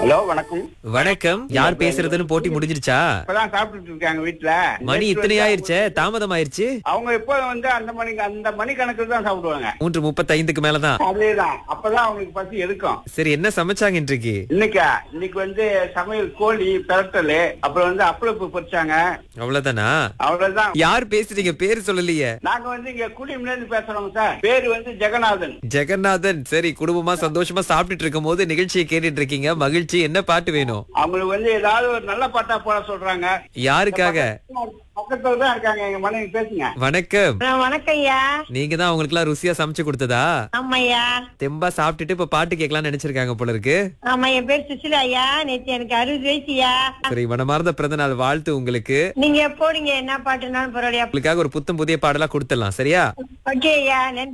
hello வணக்கம் வணக்கம் யார் பேசுறதுன்னு போட்டி முடிஞ்சிருச்சா இப்பதான் சாப்பிட்டுட்டு இருக்காங்க வீட்டுல மணி இத்தனை ஆயிருச்சே தாமதம் ஆயிருச்சு அவங்க எப்போ வந்து அந்த மணிக்கு அந்த மணி கணக்குல தான் சாப்பிடுவாங்க மூன்று முப்பத்தைந்துக்கு மேலதான் அதேதான் அப்பதான் அவங்களுக்கு பசி எடுக்கும் சரி என்ன சமைச்சாங்க இன்றைக்கு இன்னைக்கா இன்னைக்கு வந்து சமையல் கோழி பிரட்டல் அப்புறம் வந்து அப்பளப்பு பொரிச்சாங்க அவ்வளவுதானா அவ்வளவுதான் யார் பேசுறீங்க பேர் சொல்லலையே நாங்க வந்து இங்க குடிமில இருந்து பேசுறோம் சார் பேரு வந்து ஜெகநாதன் ஜெகநாதன் சரி குடும்பமா சந்தோஷமா சாப்பிட்டுட்டு இருக்கும் போது நிகழ்ச்சியை கேட்டுட்டு இருக்கீங்க மகிழ்ச்சி என்ன பாட்டு வேணும் அவங்களுக்கு வந்து ஏதாவது ஒரு நல்ல பாட்டா போட சொல்றாங்க யாருக்காக பக்கத்துல தான் இருக்காங்க எங்க மனைவி பேசுங்க வணக்கம் ஆ, வணக்கம் ஐயா நீங்க தான் அவங்களுக்கு எல்லாம் ருசியா சமைச்சு கொடுத்ததா ஆமாய்யா தெம்பா சாப்பிட்டுட்டு இப்ப பாட்டு கேட்கலாம்னு நினைச்சிருக்காங்க போல இருக்கு ஆமா என் பேர் சுசிலா ஐயா நேத்து எனக்கு அறுபது வயசுயா சரி மனமார்ந்த பிறந்த நாள் வாழ்த்து உங்களுக்கு நீங்க போடுங்க என்ன பாட்டுனாலும் பரவாயில்லையா உங்களுக்காக ஒரு புத்தம் புதிய பாடலா கொடுத்துடலாம் சரியா ஓகே ஐயா நன்றி